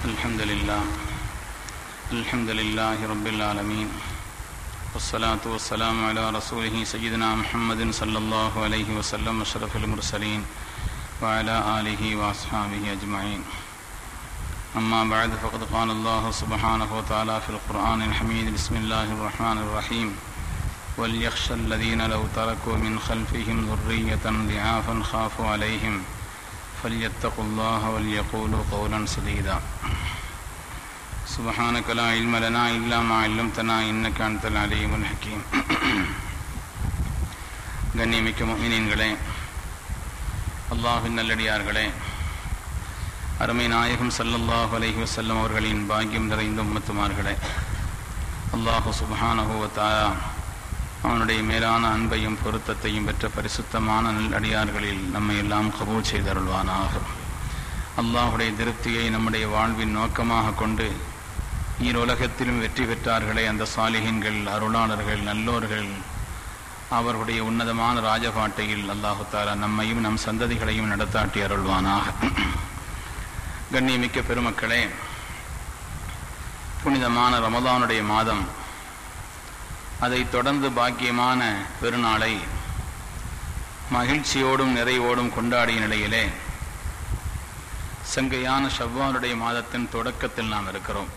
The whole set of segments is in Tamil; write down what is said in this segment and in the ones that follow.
الحمد لله الحمد لله رب العالمين والصلاة والسلام على رسوله سيدنا محمد صلى الله عليه وسلم أشرف المرسلين وعلى آله وأصحابه أجمعين أما بعد فقد قال الله سبحانه وتعالى في القرآن الحميد بسم الله الرحمن الرحيم وليخشى الذين لو تركوا من خلفهم ذرية ضعافا خافوا عليهم فليتقوا الله وليقولوا قولا سديدا سبحانك لا علم لنا إلا ما علمتنا إنك أنت العليم الحكيم கண்ணியமிக்க முஃமினீன்களே அல்லாஹின் நல்லடியார்களே அருமை நாயகம் ஸல்லல்லாஹு அலைஹி வஸல்லம் அவர்களின் பாக்கியம் நிறைந்த உம்மத்துமார்களே அல்லாஹு சுப்ஹானஹு வ தஆலா அவனுடைய மேலான அன்பையும் பொருத்தத்தையும் பெற்ற பரிசுத்தமான நல்லடியார்களில் நம்மை எல்லாம் கபூல் செய்தருள்வானாக அல்லாஹுடைய திருப்தியை நம்முடைய வாழ்வின் நோக்கமாக கொண்டு ஈருலகத்திலும் வெற்றி பெற்றார்களே அந்த சாலிகின்கள் அருளாளர்கள் நல்லோர்கள் அவர்களுடைய உன்னதமான ராஜபாட்டையில் அல்லாஹு தாலா நம்மையும் நம் சந்ததிகளையும் நடத்தாட்டி அருள்வானாக கண்ணியமிக்க பெருமக்களே புனிதமான ரமதானுடைய மாதம் அதைத் தொடர்ந்து பாக்கியமான பெருநாளை மகிழ்ச்சியோடும் நிறைவோடும் கொண்டாடிய நிலையிலே செங்கையான ஷவ்வாலுடைய மாதத்தின் தொடக்கத்தில் நாம் இருக்கிறோம்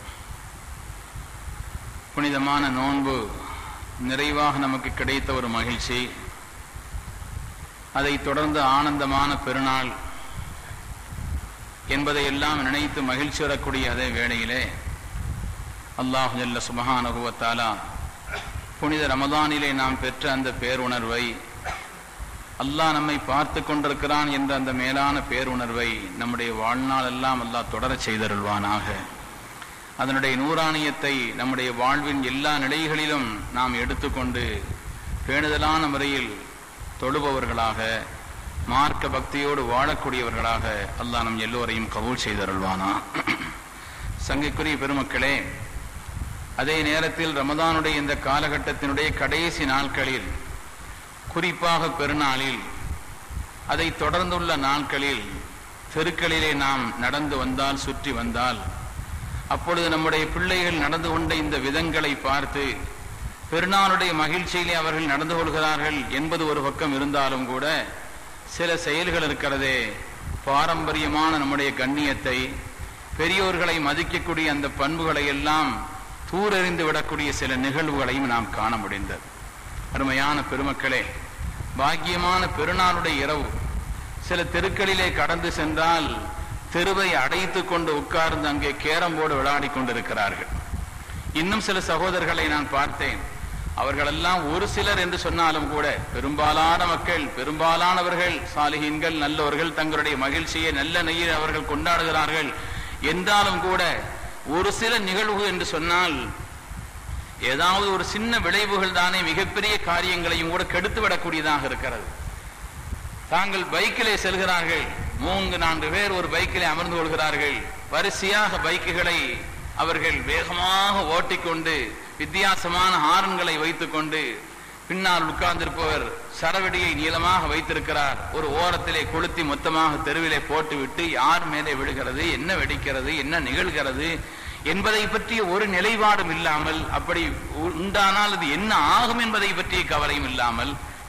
புனிதமான நோன்பு நிறைவாக நமக்கு கிடைத்த ஒரு மகிழ்ச்சி அதைத் தொடர்ந்து ஆனந்தமான பெருநாள் என்பதையெல்லாம் நினைத்து மகிழ்ச்சி வரக்கூடிய அதே வேளையிலே அல்லாஹு ஜல்ல சுபஹானகுவத்தாலா புனித ரமதானிலே நாம் பெற்ற அந்த பேருணர்வை அல்லாஹ் நம்மை பார்த்து கொண்டிருக்கிறான் என்ற அந்த மேலான பேருணர்வை நம்முடைய வாழ்நாள் எல்லாம் அல்லாஹ் தொடரச் செய்தருள்வானாக அதனுடைய நூறாணியத்தை நம்முடைய வாழ்வின் எல்லா நிலைகளிலும் நாம் எடுத்துக்கொண்டு பேணுதலான முறையில் தொழுபவர்களாக மார்க்க பக்தியோடு வாழக்கூடியவர்களாக அல்லாஹ் நம் எல்லோரையும் கபூல் செய்தருள்வானா சங்கைக்குரிய பெருமக்களே அதே நேரத்தில் ரமதானுடைய இந்த காலகட்டத்தினுடைய கடைசி நாட்களில் குறிப்பாக பெருநாளில் அதை தொடர்ந்துள்ள நாட்களில் தெருக்களிலே நாம் நடந்து வந்தால் சுற்றி வந்தால் அப்பொழுது நம்முடைய பிள்ளைகள் நடந்து கொண்ட இந்த விதங்களை பார்த்து பெருநாளுடைய மகிழ்ச்சியிலே அவர்கள் நடந்து கொள்கிறார்கள் என்பது ஒரு பக்கம் இருந்தாலும் கூட சில செயல்கள் இருக்கிறதே பாரம்பரியமான நம்முடைய கண்ணியத்தை பெரியோர்களை மதிக்கக்கூடிய அந்த பண்புகளை எல்லாம் தூரெறிந்து விடக்கூடிய சில நிகழ்வுகளையும் நாம் காண முடிந்தது அருமையான பெருமக்களே பாக்கியமான பெருநாளுடைய இரவு சில தெருக்களிலே கடந்து சென்றால் தெருவை அடைத்து கொண்டு உட்கார்ந்து அங்கே கேரம் போர்டு விளையாடி கொண்டிருக்கிறார்கள் இன்னும் சில சகோதரர்களை நான் பார்த்தேன் அவர்களெல்லாம் ஒரு சிலர் என்று சொன்னாலும் கூட பெரும்பாலான மக்கள் பெரும்பாலானவர்கள் சாலிஹீன்கள் நல்லவர்கள் தங்களுடைய மகிழ்ச்சியை நல்ல நெய்யில் அவர்கள் கொண்டாடுகிறார்கள் என்றாலும் கூட ஒரு சில நிகழ்வு என்று சொன்னால் ஏதாவது ஒரு சின்ன விளைவுகள் தானே மிகப்பெரிய காரியங்களையும் கூட கெடுத்து விடக்கூடியதாக இருக்கிறது தாங்கள் பைக்கிலே செல்கிறார்கள் மூன்று நான்கு பேர் ஒரு பைக்கிலே அமர்ந்து கொள்கிறார்கள் வரிசையாக பைக்குகளை அவர்கள் வேகமாக ஓட்டிக்கொண்டு வித்தியாசமான ஹாரன்களை வைத்துக்கொண்டு பின்னால் உட்கார்ந்திருப்பவர் சரவெடியை நீளமாக வைத்திருக்கிறார் ஒரு ஓரத்திலே கொளுத்தி மொத்தமாக தெருவிலே போட்டுவிட்டு யார் மேலே விழுகிறது என்ன வெடிக்கிறது என்ன நிகழ்கிறது என்பதை பற்றிய ஒரு நிலைப்பாடும் இல்லாமல் அப்படி உண்டானால் அது என்ன ஆகும் என்பதை பற்றிய கவலையும் இல்லாமல்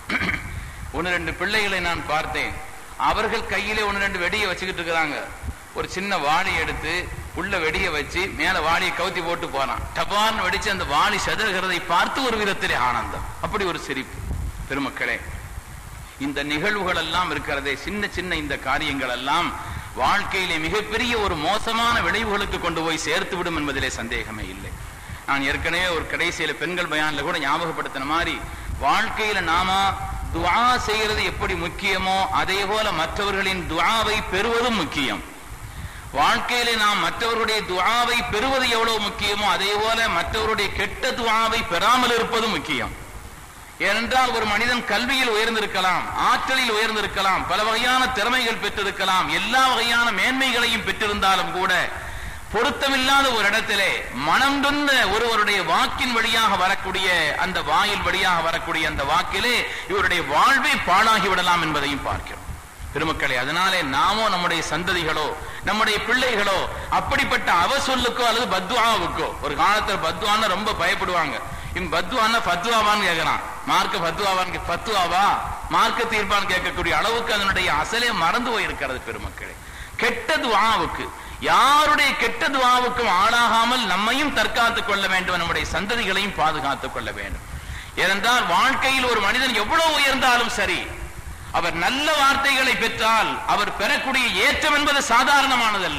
ஒன்று ரெண்டு பிள்ளைகளை நான் பார்த்தேன் அவர்கள் கையிலே ஒன்று ரெண்டு வெடியை வச்சுக்கிட்டு இருக்கிறாங்க ஒரு சின்ன வாளி எடுத்து உள்ள வெடிய வச்சு மேல வாளியை கவுத்தி போட்டு போறான் டபான்னு வெடிச்சு அந்த வாளி செதறுகிறதை பார்த்து ஒரு விதத்திலே ஆனந்தம் அப்படி ஒரு சிரிப்பு பெருமக்களே இந்த நிகழ்வுகள் எல்லாம் இருக்கிறதே சின்ன சின்ன இந்த காரியங்கள் எல்லாம் வாழ்க்கையிலே மிகப்பெரிய ஒரு மோசமான விளைவுகளுக்கு கொண்டு போய் சேர்த்து விடும் என்பதிலே சந்தேகமே இல்லை நான் ஏற்கனவே ஒரு கடைசியில பெண்கள் பயான்ல கூட ஞாபகப்படுத்தின மாதிரி வாழ்க்கையில நாம துவா செய்யறது எப்படி முக்கியமோ அதே போல மற்றவர்களின் துவாவை பெறுவதும் முக்கியம் வாழ்க்கையிலே நாம் மற்றவருடைய துவாவை பெறுவது எவ்வளவு முக்கியமோ அதே போல மற்றவருடைய கெட்ட துவாவை பெறாமல் இருப்பது முக்கியம் ஏனென்றால் ஒரு மனிதன் கல்வியில் உயர்ந்திருக்கலாம் ஆற்றலில் உயர்ந்திருக்கலாம் பல வகையான திறமைகள் பெற்றிருக்கலாம் எல்லா வகையான மேன்மைகளையும் பெற்றிருந்தாலும் கூட பொருத்தமில்லாத ஒரு இடத்திலே மனம் தொந்த ஒருவருடைய வாக்கின் வழியாக வரக்கூடிய அந்த வாயில் வழியாக வரக்கூடிய அந்த வாக்கிலே இவருடைய வாழ்வை பாழாகி விடலாம் என்பதையும் பார்க்கிறோம் பெருமக்களே அதனாலே நாமோ நம்முடைய சந்ததிகளோ நம்முடைய பிள்ளைகளோ அப்படிப்பட்ட அவசொல்லுக்கோ அல்லது பத்வாவுக்கோ ஒரு காலத்துல பத்வான்னு ரொம்ப பயப்படுவாங்க இவன் பத்வான்னா பத்வாவான்னு கேட்கறான் மார்க்க பத்வாவான்னு பத்வாவா மார்க்க தீர்ப்பான்னு கேட்கக்கூடிய அளவுக்கு அதனுடைய அசலே மறந்து போயிருக்கிறது பெருமக்களே கெட்ட துவாவுக்கு யாருடைய கெட்ட துவாவுக்கும் ஆளாகாமல் நம்மையும் தற்காத்துக் கொள்ள வேண்டும் நம்முடைய சந்ததிகளையும் பாதுகாத்துக் கொள்ள வேண்டும் ஏனென்றால் வாழ்க்கையில் ஒரு மனிதன் எவ்வளவு உயர்ந்தாலும் சரி அவர் நல்ல வார்த்தைகளை பெற்றால் அவர் பெறக்கூடிய ஏற்றம் என்பது சாதாரணமானதல்ல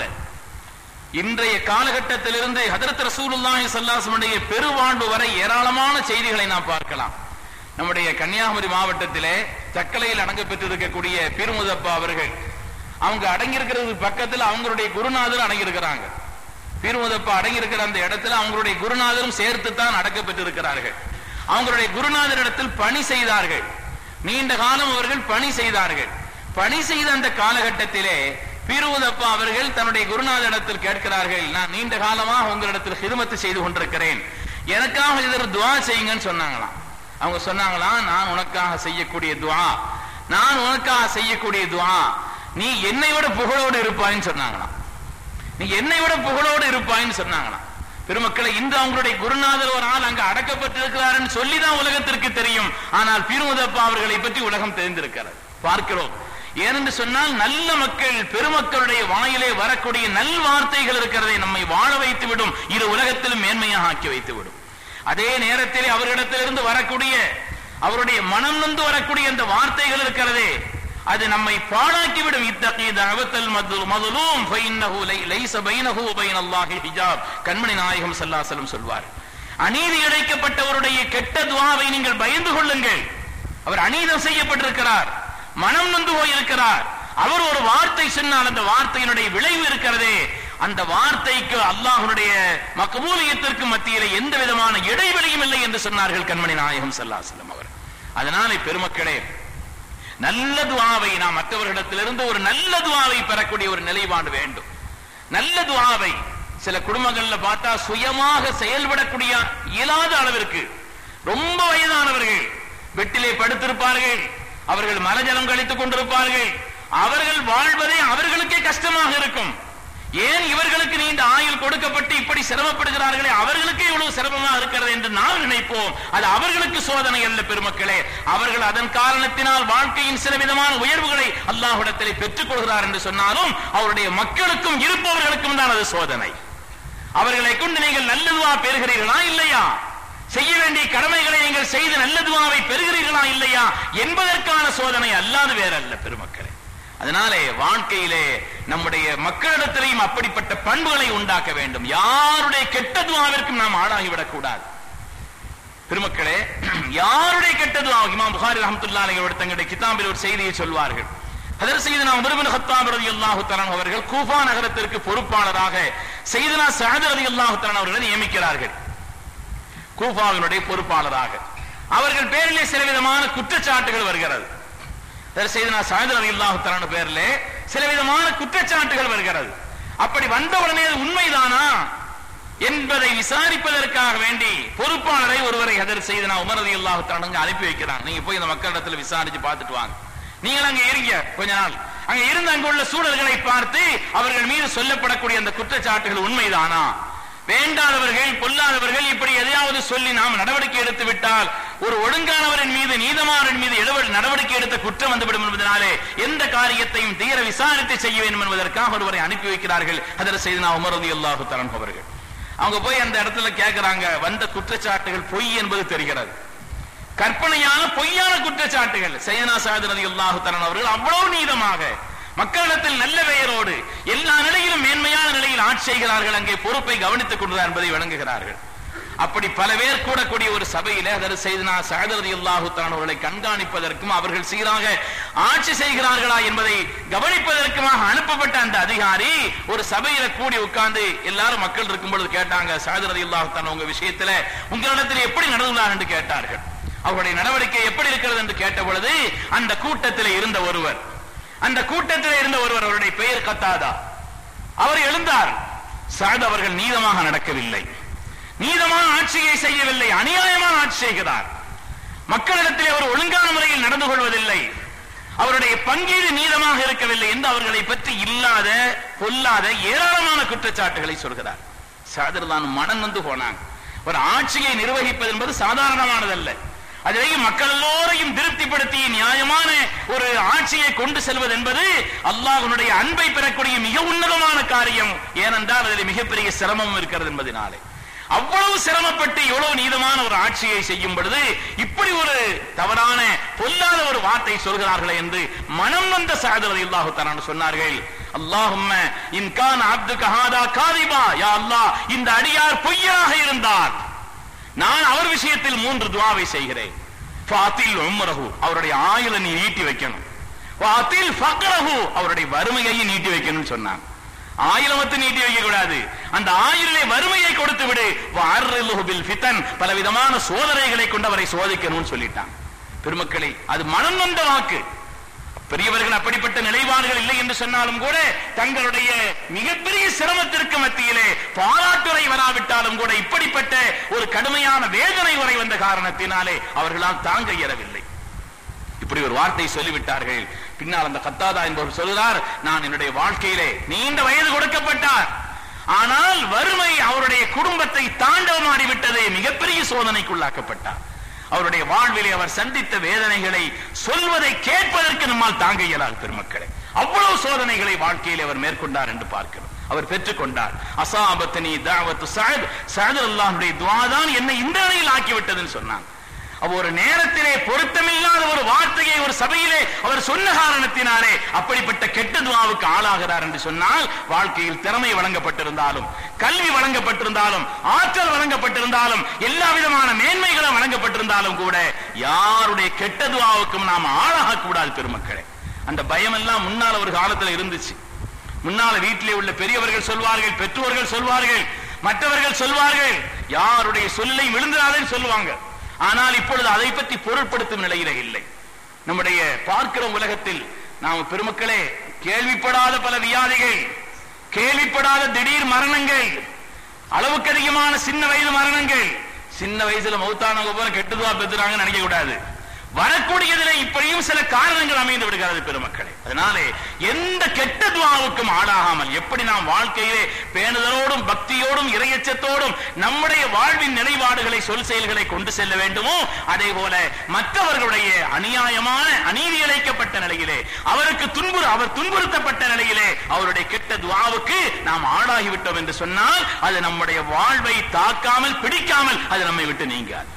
இன்றைய காலகட்டத்திலிருந்து ஹதரத் ரசூலுல்லாஹி ஸல்லல்லாஹு பெருவாழ்வு வரை ஏராளமான செய்திகளை நாம் பார்க்கலாம் நம்முடைய கன்னியாகுமரி மாவட்டத்திலே தக்கலையில் அடங்க பெற்றிருக்கக்கூடிய பீருமுதப்பா அவர்கள் அவங்க அடங்கியிருக்கிறது பக்கத்தில் அவங்களுடைய குருநாதர் அடங்கியிருக்கிறாங்க பீருமுதப்பா அடங்கியிருக்கிற அந்த இடத்துல அவங்களுடைய குருநாதரும் சேர்த்து தான் அடக்க பெற்றிருக்கிறார்கள் அவங்களுடைய குருநாதர் இடத்தில் பணி செய்தார்கள் நீண்ட காலம் அவர்கள் பணி செய்தார்கள் பணி செய்த அந்த காலகட்டத்திலே பீருவதப்பா அவர்கள் தன்னுடைய குருநாதரிடத்தில் கேட்கிறார்கள் நான் நீண்ட காலமாக உங்களிடத்தில் ஹிதமத்து செய்து கொண்டிருக்கிறேன் எனக்காக இதற்கு துவா செய்யுங்கன்னு சொன்னாங்களாம் அவங்க சொன்னாங்களாம் நான் உனக்காக செய்யக்கூடிய துவா நான் உனக்காக செய்யக்கூடிய துவா நீ என்னை விட புகழோடு இருப்பாய்ன்னு சொன்னாங்களாம் நீ என்னை விட புகழோடு இருப்பாய்ன்னு சொன்னாங்களாம் பெருமக்களை இன்று அவங்களுடைய குருநாதர் ஒரு ஆள் அங்க அடக்கப்பட்டிருக்கிறாருன்னு சொல்லிதான் உலகத்திற்கு தெரியும் ஆனால் பீருமுதப்பா அவர்களை பற்றி உலகம் தெரிந்திருக்கிறது பார்க்கிறோம் ஏனென்று சொன்னால் நல்ல மக்கள் பெருமக்களுடைய வாயிலே வரக்கூடிய நல் வார்த்தைகள் இருக்கிறதை நம்மை வாழ வைத்து விடும் இரு உலகத்திலும் மேன்மையாக ஆக்கி வைத்து விடும் அதே நேரத்தில் அவர்களிடத்திலிருந்து வரக்கூடிய அவருடைய மனம் நொந்து வரக்கூடிய அந்த வார்த்தைகள் இருக்கிறதே அது நம்மை பாழாக்கிவிடும் இத்தகைய அவத்தல் மதுலும் ஃபைன்னஹு லைஸ பைனஹு பைன அல்லாஹி ஹிஜாப் கண்மணி நாயகம் ஸல்லல்லாஹு சொல்வார் அநீதி இழைக்கப்பட்டவருடைய கெட்ட துவாவை நீங்கள் பயந்து கொள்ளுங்கள் அவர் அநீதம் செய்யப்பட்டிருக்கிறார் மனம் நொந்து போயிருக்கிறார் அவர் ஒரு வார்த்தை சொன்னால் அந்த வார்த்தையினுடைய விளைவு இருக்கிறதே அந்த வார்த்தைக்கு அல்லாஹனுடைய மகபூலியத்திற்கு மத்தியிலே எந்த விதமான இடைவெளியும் இல்லை என்று சொன்னார்கள் கண்மணி நாயகம் ஸல்லல்லாஹு அவர் அதனாலே பெருமக்களே நல்ல துவாவை நாம் மற்றவர்களிடத்திலிருந்து ஒரு நல்ல துவாவை பெறக்கூடிய ஒரு நிலைப்பாடு வேண்டும் நல்ல துவாவை சில குடும்பங்கள்ல பார்த்தா சுயமாக செயல்படக்கூடிய இயலாத அளவிற்கு ரொம்ப வயதானவர்கள் வெட்டிலே படுத்திருப்பார்கள் அவர்கள் மலஜலம் கழித்துக் கொண்டிருப்பார்கள் அவர்கள் வாழ்வதே அவர்களுக்கே கஷ்டமாக இருக்கும் ஏன் இவர்களுக்கு நீண்ட ஆயுள் கொடுக்கப்பட்டு இப்படி சிரமப்படுகிறார்களே அவர்களுக்கு இவ்வளவு சிரமமா இருக்கிறது என்று நாம் நினைப்போம் அது அவர்களுக்கு சோதனை அல்ல பெருமக்களே அவர்கள் அதன் காரணத்தினால் வாழ்க்கையின் சில விதமான உயர்வுகளை அல்லாஹ்விடத்திலே பெற்றுக் கொள்கிறார் என்று சொன்னாலும் அவருடைய மக்களுக்கும் இருப்பவர்களுக்கும் தான் அது சோதனை அவர்களை கொண்டு நீங்கள் நல்லதுவா பெறுகிறீர்களா இல்லையா செய்ய வேண்டிய கடமைகளை நீங்கள் செய்து நல்லதுவாவை பெறுகிறீர்களா இல்லையா என்பதற்கான சோதனை அல்லாது வேறல்ல பெருமக்களே அதனாலே வாழ்க்கையிலே நம்முடைய மக்களிடத்திலையும் அப்படிப்பட்ட பண்புகளை உண்டாக்க வேண்டும் யாருடைய கெட்ட துவாவிற்கும் நாம் ஆளாகிவிடக் கூடாது பெருமக்களே யாருடைய கெட்ட துவா இமாம் புகாரி ரஹமத்துல்லாஹி அவர்கள் தங்களுடைய கிதாபில் ஒரு செய்தியை சொல்வார்கள் அதர் செய்தனா உமர்பின் ஹத்தாப் ரலியல்லாஹு தஆலா அவர்கள் கூஃபா நகரத்திற்கு பொறுப்பாளராக செய்தனா சஅத் ரலியல்லாஹு தஆலா அவர்களை நியமிக்கிறார்கள் கூஃபாவினுடைய பொறுப்பாளராக அவர்கள் பேரிலே சில விதமான குற்றச்சாட்டுகள் வருகிறது செய்தனா சாயதர் அலி அல்லாஹு பேர்ல சில விதமான குற்றச்சாட்டுகள் வருகிறது அப்படி வந்த உடனே அது உண்மைதானா என்பதை விசாரிப்பதற்காக வேண்டி பொறுப்பாளரை ஒருவரை ஹதர் செய்தனா உமர் அலி அல்லாஹு தஆலா அனுப்பி வைக்கிறாங்க நீங்க போய் இந்த மக்களிடத்துல விசாரிச்சு பார்த்துட்டு வாங்க நீங்கள் அங்க இருங்க கொஞ்ச நாள் அங்க இருந்து அங்க உள்ள சூழல்களை பார்த்து அவர்கள் மீது சொல்லப்படக்கூடிய அந்த குற்றச்சாட்டுகள் உண்மைதானா வேண்டாதவர்கள் பொல்லாதவர்கள் இப்படி எதையாவது சொல்லி நாம் நடவடிக்கை எடுத்து விட்டால் ஒரு ஒழுங்கானவரின் மீது நீதமானவரின் மீது எழுவ- நடவடிக்கை எடுத்த குற்றம் வந்துவிடும் என்பதனாலே எந்த காரியத்தையும் தீர விசாரித்து செய்ய வேண்டும் என்பதற்காக ஒருவரை அனுப்பி வைக்கிறார்கள் அதில் செய்தனா உமரது அல்லாஹு தரன் அவர்கள் அவங்க போய் அந்த இடத்துல கேட்கிறாங்க வந்த குற்றச்சாட்டுகள் பொய் என்பது தெரிகிறது கற்பனையான பொய்யான குற்றச்சாட்டுகள் சையனா சாயத் ரதி அல்லாஹு தரன் அவர்கள் அவ்வளவு நீதமாக மக்களிடத்தில் நல்ல பெயரோடு எல்லா நிலையிலும் மேன்மையான நிலையில் ஆட்சி செய்கிறார்கள் அங்கே பொறுப்பை கவனித்துக் கொண்டுதான் என்பதை விளங்குகிறார்கள் அப்படி பல பேர் கூடக்கூடிய ஒரு சபையிலே அதற்கு செய்தனா சாயத் அல்லாஹு தரன் அவர்களை கண்காணிப்பதற்கும் அவர்கள் சீராக ஆட்சி செய்கிறார்களா என்பதை கவனிப்பதற்குமாக அனுப்பப்பட்ட அந்த அதிகாரி ஒரு சபையில கூடி உட்கார்ந்து எல்லாரும் மக்கள் இருக்கும் பொழுது கேட்டாங்க சாயத் அல்லாஹு தரன் உங்க விஷயத்துல உங்களிடத்தில் எப்படி நடந்துள்ளார் என்று கேட்டார்கள் அவருடைய நடவடிக்கை எப்படி இருக்கிறது என்று கேட்ட பொழுது அந்த கூட்டத்தில் இருந்த ஒருவர் அந்த கூட்டத்தில் இருந்த ஒருவர் அவருடைய பெயர் கத்தாதா அவர் எழுந்தார் சாத் அவர்கள் நீதமாக நடக்கவில்லை நீதமான ஆட்சியை செய்யவில்லை அநியாயமான ஆட்சி செய்கிறார் மக்களிடத்தில் அவர் ஒழுங்கான முறையில் நடந்து கொள்வதில்லை அவருடைய பங்கீடு நீதமாக இருக்கவில்லை என்று அவர்களை பற்றி இல்லாத பொல்லாத ஏராளமான குற்றச்சாட்டுகளை சொல்கிறார் சாதர் தான் மனம் வந்து போனாங்க ஒரு ஆட்சியை நிர்வகிப்பது என்பது சாதாரணமானதல்ல அதிலேயும் மக்கள் எல்லோரையும் திருப்திப்படுத்தி நியாயமான ஒரு ஆட்சியை கொண்டு செல்வது என்பது அல்லாஹ்வுடைய அன்பை பெறக்கூடிய மிக உன்னதமான காரியம் ஏனென்றால் அதில் மிகப்பெரிய சிரமம் இருக்கிறது என்பதனாலே அவ்வளவு சிரமப்பட்டு எவ்வளவு நீதமான ஒரு ஆட்சியை செய்யும் பொழுது இப்படி ஒரு தவறான பொல்லாத ஒரு வார்த்தை சொல்கிறார்களே என்று மனம் வந்த சாதவதை அல்லாஹு தரான் சொன்னார்கள் அல்லாஹும்ம இன்கான் அப்து கஹாதா காதிபா யா அல்லாஹ் இந்த அடியார் பொய்யராக இருந்தார் நான் அவர் விஷயத்தில் மூன்று துவாவை செய்கிறேன் ஃபாத்தில் உம்ரஹு அவருடைய ஆயுளை நீ நீட்டி வைக்கணும் ஃபாத்தில் ஃபக்ரஹு அவருடைய வறுமையை நீட்டி வைக்கணும்னு சொன்னாங்க ஆயிரமத்து நீட்டி வைக்க கூடாது அந்த ஆயிரிலே வறுமையை கொடுத்து விடு வார்ரிலுஹு பில் ஃபிதன் பலவிதமான சோதனைகளை கொண்டு அவரை சோதிக்கணும்னு சொல்லிட்டான் பெருமக்களே அது மனம் வந்த வாக்கு பெரியவர்கள் அப்படிப்பட்ட நிலைப்பாடுகள் இல்லை என்று சொன்னாலும் கூட தங்களுடைய மிகப்பெரிய சிரமத்திற்கு மத்தியிலே பாராட்டுரை வராவிட்டாலும் கூட இப்படிப்பட்ட ஒரு கடுமையான வேதனை வரை வந்த காரணத்தினாலே அவர்களால் தாங்க இயலவில்லை இப்படி ஒரு வார்த்தை சொல்லிவிட்டார்கள் பின்னால் அந்த கத்தாதா என்பவர் சொல்கிறார் நான் என்னுடைய வாழ்க்கையிலே நீண்ட வயது கொடுக்கப்பட்டார் ஆனால் வறுமை அவருடைய குடும்பத்தை தாண்டவமாடி விட்டது மிகப்பெரிய சோதனைக்குள்ளாக்கப்பட்டார் அவருடைய வாழ்விலே அவர் சந்தித்த வேதனைகளை சொல்வதை கேட்பதற்கு நம்மால் தாங்க இயலாது பெருமக்களே அவ்வளவு சோதனைகளை வாழ்க்கையில் அவர் மேற்கொண்டார் என்று பார்க்கிறோம் அவர் பெற்றுக்கொண்டார் அசாபத்தனி தாவத்து சஅத் சஅத் அல்லாஹ்வுடைய துஆ தான் என்னை இந்த நிலையில் ஆக்கிவிட்டதுன்னு சொன்னாங்க அப்ப ஒரு நேரத்திலே பொருத்தமில்லாத ஒரு வார்த்தையை ஒரு சபையிலே அவர் சொன்ன காரணத்தினாலே அப்படிப்பட்ட கெட்ட துவாவுக்கு ஆளாகிறார் என்று சொன்னால் வாழ்க்கையில் திறமை வழங்கப்பட்டிருந்தாலும் கல்வி வழங்கப்பட்டிருந்தாலும் ஆற்றல் வழங்கப்பட்டிருந்தாலும் எல்லா விதமான மேன்மைகளும் வழங்கப்பட்டிருந்தாலும் கூட யாருடைய கெட்ட துவாவுக்கும் நாம் ஆளாக கூடாது பெருமக்களே அந்த பயம் எல்லாம் முன்னால் ஒரு காலத்துல இருந்துச்சு முன்னால வீட்டிலே உள்ள பெரியவர்கள் சொல்வார்கள் பெற்றோர்கள் சொல்வார்கள் மற்றவர்கள் சொல்வார்கள் யாருடைய சொல்லை விழுந்துடாதேன்னு சொல்லுவாங்க ஆனால் இப்பொழுது அதை பற்றி பொருட்படுத்தும் நிலையில இல்லை நம்முடைய பார்க்கிற உலகத்தில் நாம் பெருமக்களே கேள்விப்படாத பல வியாதிகள் கேள்விப்படாத திடீர் மரணங்கள் அளவுக்கு அதிகமான சின்ன வயது மரணங்கள் சின்ன வயசுல மௌத்தானவங்க போல கெட்டுதுவா பெற்றுறாங்கன்னு நினைக்க கூடாது வரக்கூடியதுல இப்படியும் சில காரணங்கள் அமைந்து விடுகிறது பெருமக்களே அதனாலே எந்த கெட்ட துவாவுக்கும் ஆளாகாமல் எப்படி நாம் வாழ்க்கையிலே பேணுதலோடும் பக்தியோடும் இரையச்சத்தோடும் நம்முடைய வாழ்வின் நிலைப்பாடுகளை சொல் செயல்களை கொண்டு செல்ல வேண்டுமோ அதே போல மற்றவர்களுடைய அநியாயமான அநீதி இழைக்கப்பட்ட நிலையிலே அவருக்கு துன்புறு அவர் துன்புறுத்தப்பட்ட நிலையிலே அவருடைய கெட்ட துவாவுக்கு நாம் ஆளாகிவிட்டோம் என்று சொன்னால் அது நம்முடைய வாழ்வை தாக்காமல் பிடிக்காமல் அது நம்மை விட்டு நீங்காது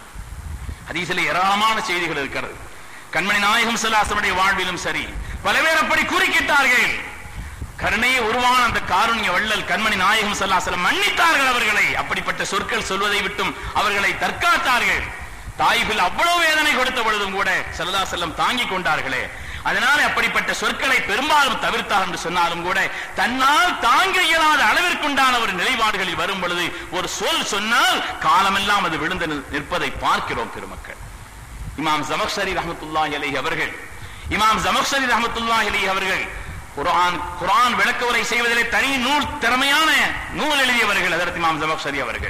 ஹதீஸில் ஏராளமான செய்திகள் இருக்கிறது கண்மணி நாயகம் சல்லாசனுடைய வாழ்விலும் சரி பல பேர் அப்படி குறுக்கிட்டார்கள் கருணையை உருவான அந்த காருண்ய வள்ளல் கண்மணி நாயகம் சல்லாசலம் மன்னித்தார்கள் அவர்களை அப்படிப்பட்ட சொற்கள் சொல்வதை விட்டும் அவர்களை தற்காத்தார்கள் தாய்பில் அவ்வளவு வேதனை கொடுத்த பொழுதும் கூட சல்லா செல்லம் தாங்கிக் கொண்டார்களே அதனால அப்படிப்பட்ட சொற்களை பெரும்பாலும் தவிர்த்தார் என்று சொன்னாலும் கூட தன்னால் தாங்க இயலாத அளவிற்குண்டான ஒரு நிலைப்பாடுகளில் வரும் பொழுது ஒரு சொல் சொன்னால் காலமெல்லாம் அது விழுந்து நிற்பதை பார்க்கிறோம் பெருமக்கள் இமாம் ஜமக்ஷரி ரஹமத்துல்லாஹி அலைஹி அவர்கள் இமாம் ஜமக்ஷரி ரஹமத்துல்லாஹி அலைஹி அவர்கள் குர்ஆன் குர்ஆன் விளக்க உரை செய்வதிலே தனி நூல் திறமையான நூல் எழுதியவர்கள் அதற்கு இமாம் ஜமக்ஷரி அவர்கள்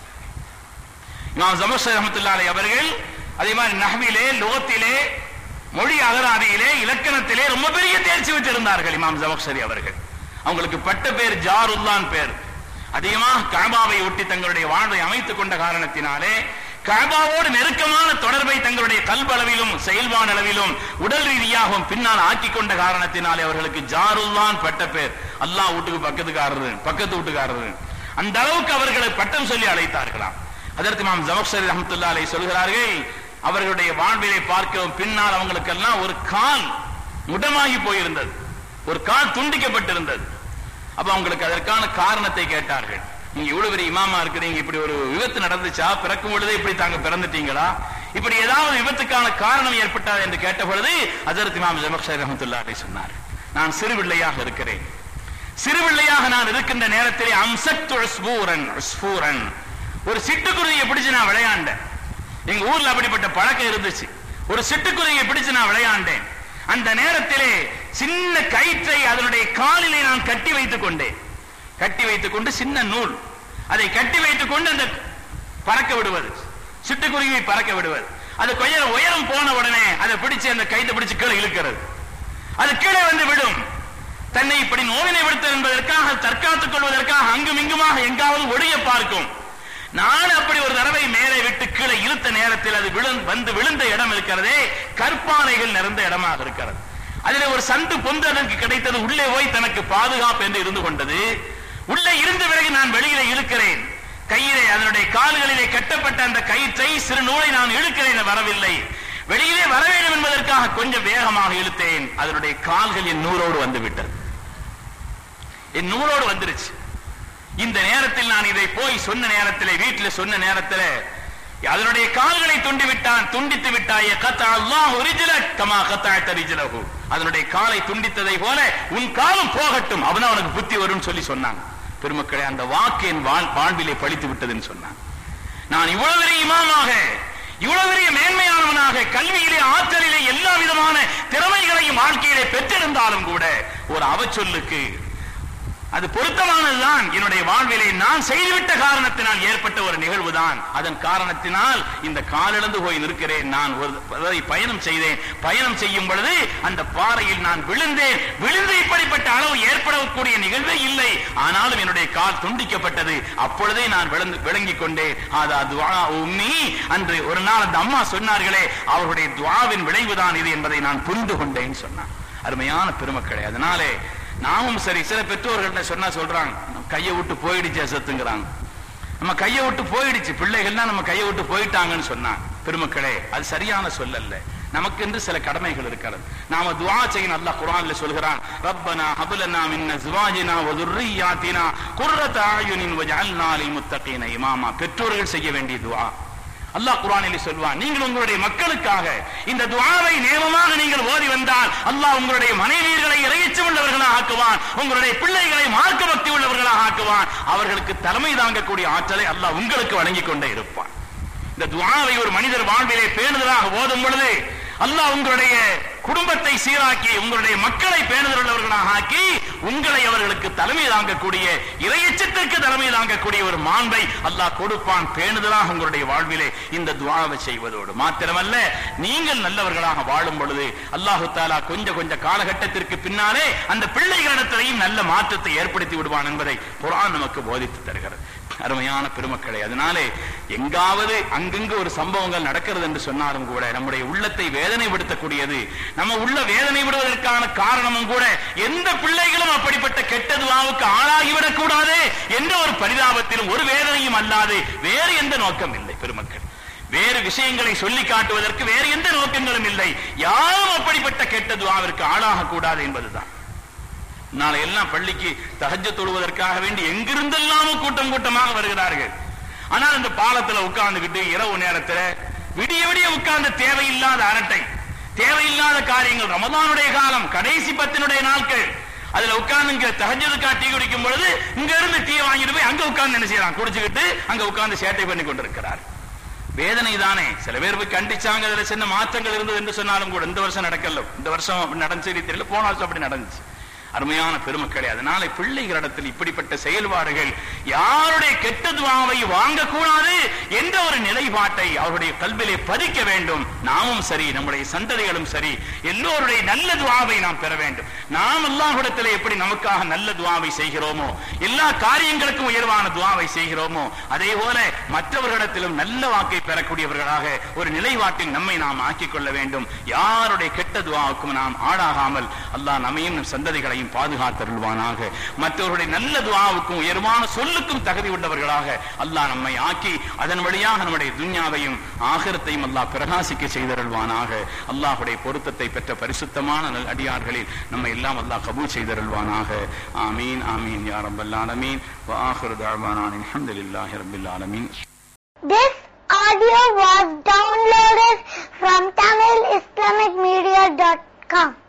இமாம் ஜமக்ஷரி ரஹமத்துல்லாஹி அலைஹி அவர்கள் அதே மாதிரி நஹ்விலே லோகத்திலே மொழி அகராதியிலே இலக்கணத்திலே ரொம்ப பெரிய தேர்ச்சி வச்சிருந்தார்கள் இமாம் ஜமக்ஷரி அவர்கள் அவங்களுக்கு பட்ட பேர் ஜாருல்லான் பேர் அதிகமாக கஅபாவை ஒட்டி தங்களுடைய வாழ்வை அமைத்துக் கொண்ட காரணத்தினாலே கஅபாவோடு நெருக்கமான தொடர்பை தங்களுடைய கல்வளவிலும் செயல்பாடு அளவிலும் உடல் ரீதியாகவும் பின்னால் ஆக்கி கொண்ட காரணத்தினாலே அவர்களுக்கு ஜாருல்லான் பட்ட பேர் அல்லாஹ் வீட்டுக்கு பக்கத்துக்காரரு பக்கத்து வீட்டுக்காரரு அந்த அளவுக்கு அவர்களை பட்டம் சொல்லி அழைத்தார்களாம் அதற்கு மாம் ஜமக்ஷரி ரஹமத்துல்லா அலை சொல்கிறார்கள் அவர்களுடைய வாழ்விலை பார்க்கிறோம் பின்னால் அவங்களுக்கெல்லாம் ஒரு கால் முடமாகி போயிருந்தது ஒரு கால் துண்டிக்கப்பட்டிருந்தது அப்ப அவங்களுக்கு அதற்கான காரணத்தை கேட்டார்கள் நீங்க இவ்வளவு பெரிய இமாமா இருக்கிறீங்க இப்படி ஒரு விபத்து நடந்துச்சா பிறக்கும் பொழுதே இப்படி தாங்க பிறந்துட்டீங்களா இப்படி ஏதாவது விபத்துக்கான காரணம் ஏற்பட்டா என்று கேட்ட பொழுது அதற்கு இமாம் ஜமக்ஷர் ரஹமத்துல்லா அலை சொன்னார் நான் சிறு பிள்ளையாக இருக்கிறேன் சிறு பிள்ளையாக நான் இருக்கின்ற நேரத்திலே அம்சத்து உஸ்பூரன் உஸ்பூரன் ஒரு சிட்டுக்குருவியை பிடிச்சு நான் விளையாண்டேன் எங்க ஊர்ல அப்படிப்பட்ட பழக்கம் இருந்துச்சு ஒரு சிட்டுக்குருவியை பிடிச்சு நான் விளையாண்டேன் அந்த நேரத்திலே சின்ன கயிற்றை அதனுடைய காலிலே நான் கட்டி வைத்துக் கொண்டேன் கட்டி வைத்துக் கொண்டு சின்ன நூல் அதை கட்டி வைத்துக் கொண்டு அந்த பறக்க விடுவது சிட்டுக்குருவியை பறக்க விடுவது அது கொஞ்சம் உயரம் போன உடனே அதை பிடிச்சு அந்த கைத்தை பிடிச்சு கீழே இழுக்கிறது அது கீழே வந்து விடும் தன்னை இப்படி நோவினை விடுத்தல் என்பதற்காக தற்காத்துக் கொள்வதற்காக அங்கும் இங்குமாக எங்காவது ஒழிய பார்க்கும் நான் அப்படி ஒரு தடவை மேலே விட்டு கீழே இழுத்த நேரத்தில் அது விழுந் வந்து விழுந்த இடம் இருக்கிறதே கற்பானைகள் நிறைந்த இடமாக இருக்கிறது அதில் ஒரு சந்து பொந்து அதற்கு கிடைத்தது உள்ளே போய் தனக்கு பாதுகாப்பு என்று இருந்து கொண்டது உள்ளே இருந்த பிறகு நான் வெளியிலே இழுக்கிறேன் கையிலே அதனுடைய கால்களிலே கட்டப்பட்ட அந்த கயிற்றை சிறு நூலை நான் இழுக்கிறேன் வரவில்லை வெளியிலே வர வேண்டும் என்பதற்காக கொஞ்சம் வேகமாக இழுத்தேன் அதனுடைய கால்கள் என் நூறோடு வந்து விட்டது என் நூறோடு வந்துருச்சு இந்த நேரத்தில் நான் இதை போய் சொன்ன நேரத்திலே வீட்டில் சொன்ன நேரத்தில் அதனுடைய கால்களை துண்டி விட்டான் துண்டித்து விட்டாய கத்தா அல்லாஹ் ஒரிஜில கமா கத்தாழ்த்த ரிஜிலகு அதனுடைய காலை துண்டித்ததை போல உன் காலம் போகட்டும் அவன் அவனுக்கு புத்தி வரும்னு சொல்லி சொன்னாங்க பெருமக்களே அந்த வாக்கு என் வாழ் வாழ்விலே பழித்து விட்டதுன்னு சொன்னான் நான் இவ்வளவு பெரிய இமாமாக இவ்வளவு பெரிய மேன்மையானவனாக கல்வியிலே ஆற்றலிலே எல்லா விதமான திறமைகளையும் வாழ்க்கையிலே பெற்றிருந்தாலும் கூட ஒரு அவச்சொல்லுக்கு அது பொருத்தமானதுதான் என்னுடைய வாழ்விலே நான் செய்துவிட்ட காரணத்தினால் ஏற்பட்ட ஒரு நிகழ்வுதான் அதன் காரணத்தினால் இந்த காலிழந்து போய் நிற்கிறேன் நான் ஒரு தடவை பயணம் செய்தேன் பயணம் செய்யும் பொழுது அந்த பாறையில் நான் விழுந்தேன் விழுந்து இப்படிப்பட்ட அளவு ஏற்படக்கூடிய நிகழ்வே இல்லை ஆனாலும் என்னுடைய கால் துண்டிக்கப்பட்டது அப்பொழுதே நான் விளந்து விளங்கிக் கொண்டேன் அதா துவா உம்மி அன்று ஒரு நாள் அந்த அம்மா சொன்னார்களே அவருடைய துவாவின் விளைவுதான் இது என்பதை நான் புரிந்து கொண்டேன் சொன்னான் அருமையான பெருமக்களே அதனாலே நாமும் சரி சில பெற்றோர்கள்ட்ட சொன்னா சொல்றாங்க நம்ம கையை விட்டு போயிடுச்சு சத்துங்கிறாங்க நம்ம கையை விட்டு போயிடுச்சு பிள்ளைகள்னா நம்ம கையை விட்டு போயிட்டாங்கன்னு சொன்னாங்க பெருமக்களே அது சரியான சொல்லல்ல நமக்கு என்று சில கடமைகள் இருக்கிறது நாம துஆ செய்யணும் அல்லாஹ் குர்ஆன்ல சொல்கிறான் ரப்பனா ஹப்லனா மின் அஸ்வாஜினா வ ذُرِّيَّاتِنَا قُرَّةَ أَعْيُنٍ وَاجْعَلْنَا لِلْمُتَّقِينَ இமாமா பெற்றோர்கள் செய்ய வேண்டிய துஆ அல்லாஹ் குர்ஆனிலே சொல்வான் நீங்கள் உங்களுடைய மக்களுக்காக இந்த துஆவை நேமமாக நீங்கள் ஓதி வந்தால் அல்லாஹ் உங்களுடைய மனைவியர்களை இறையச்சம் உள்ளவர்களாக ஆக்குவான் உங்களுடைய பிள்ளைகளை மார்க்க பக்தி உள்ளவர்களாக ஆக்குவான் அவர்களுக்கு தலைமை தாங்கக்கூடிய ஆற்றலை அல்லாஹ் உங்களுக்கு வழங்கிக் கொண்டே இருப்பான் இந்த துஆவை ஒரு மனிதர் வாழ்விலே பேணுதலாக ஓதும் பொழுது அல்லாஹ் உங்களுடைய குடும்பத்தை சீராக்கி உங்களுடைய மக்களை பேணுதல் உள்ளவர்களாக ஆக்கி உங்களை அவர்களுக்கு தலைமை தாங்கக்கூடிய இறையச்சத்திற்கு தலைமை தாங்கக்கூடிய ஒரு மாண்பை அல்லாஹ் கொடுப்பான் பேணுதலாக உங்களுடைய வாழ்விலே இந்த துஆவை செய்வதோடு மாத்திரமல்ல நீங்கள் நல்லவர்களாக வாழும் பொழுது அல்லாஹு தாலா கொஞ்சம் கொஞ்சம் காலகட்டத்திற்கு பின்னாலே அந்த பிள்ளைகளிடத்திலையும் நல்ல மாற்றத்தை ஏற்படுத்தி விடுவான் என்பதை குர்ஆன் நமக்கு போதித்து தருகிறது அருமையான பெருமக்களை அதனாலே எங்காவது அங்கங்கு ஒரு சம்பவங்கள் நடக்கிறது என்று சொன்னாலும் கூட நம்முடைய உள்ளத்தை வேதனைப்படுத்தக்கூடியது நம்ம உள்ள வேதனை விடுவதற்கான காரணமும் கூட எந்த பிள்ளைகளும் அப்படிப்பட்ட கெட்ட துவாவுக்கு ஆளாகிவிடக் கூடாது என்ற ஒரு பரிதாபத்திலும் ஒரு வேதனையும் அல்லாது வேறு எந்த நோக்கம் இல்லை பெருமக்கள் வேறு விஷயங்களை சொல்லி காட்டுவதற்கு வேறு எந்த நோக்கங்களும் இல்லை யாரும் அப்படிப்பட்ட கெட்ட துவாவிற்கு ஆளாக கூடாது என்பதுதான் நாளை எல்லாம் பள்ளிக்கு தஹஜ்ஜ தொழுவதற்காக வேண்டி எங்கிருந்தெல்லாமோ கூட்டம் கூட்டமாக வருகிறார்கள் ஆனால் அந்த பாலத்துல உட்கார்ந்துகிட்டு இரவு நேரத்துல விடிய விடிய உட்கார்ந்து தேவையில்லாத அரட்டை தேவையில்லாத காரியங்கள் ரமதானுடைய காலம் கடைசி பத்தினுடைய நாட்கள் அதுல உட்கார்ந்து இங்க தஹஜதுக்கா டீ குடிக்கும் பொழுது இங்க இருந்து டீ வாங்கிட்டு போய் அங்க உட்கார்ந்து என்ன செய்யறான் குடிச்சுக்கிட்டு அங்க உட்கார்ந்து சேட்டை பண்ணி கொண்டிருக்கிறார் வேதனை தானே சில பேர் போய் கண்டிச்சாங்க அதுல சின்ன மாற்றங்கள் இருந்தது என்று சொன்னாலும் கூட இந்த வருஷம் நடக்கல இந்த வருஷம் அப்படி நடந்துச்சு தெரியல போன வருஷம் அப்படி நடந்துச்சு அருமையான பெருமக்களே அதனால பிள்ளைகளிடத்தில் இப்படிப்பட்ட செயல்பாடுகள் யாருடைய கெட்ட துவாவை வாங்கக்கூடாது என்ற ஒரு நிலைப்பாட்டை அவருடைய கல்விலே பதிக்க வேண்டும் நாமும் சரி நம்முடைய சந்ததிகளும் சரி எல்லோருடைய நல்ல துவாவை நாம் பெற வேண்டும் நாம் அல்லாஹ்விடத்திலே எப்படி நமக்காக நல்ல துவாவை செய்கிறோமோ எல்லா காரியங்களுக்கும் உயர்வான துவாவை செய்கிறோமோ அதே போல மற்றவர்களிடத்திலும் நல்ல வாக்கை பெறக்கூடியவர்களாக ஒரு நிலைப்பாட்டில் நம்மை நாம் ஆக்கிக் கொள்ள வேண்டும் யாருடைய கெட்ட துவாவுக்கும் நாம் ஆடாகாமல் அல்லாஹ் நம்மையும் நம் சந்ததிகளையும் பாதுகாத்தருள்வானாக மற்றவருடைய நல்ல துவாவுக்கும் உயர்வான சொல்லுக்கும் தகுதி உள்ளவர்களாக அல்லாஹ் நம்மை ஆக்கி அதன் வழியாக நம்முடைய துன்யாவையும் ஆகிரத்தையும் அல்லாஹ் பிரகாசிக்க செய்தருள்வானாக அல்லாஹுடைய பொருத்தத்தை பெற்ற பரிசுத்தமான நல் அடியார்களில் நம்மை எல்லாம் அல்லாஹ் கபூல் செய்தருள்வானாக ஆமீன் ஆமீன் யா ரப்பல் ஆலமீன் வ ஆகிரு தஅவானா அல்ஹம்துலில்லாஹி ரப்பில் ஆலமீன் This audio was downloaded from TamilIslamicMedia.com.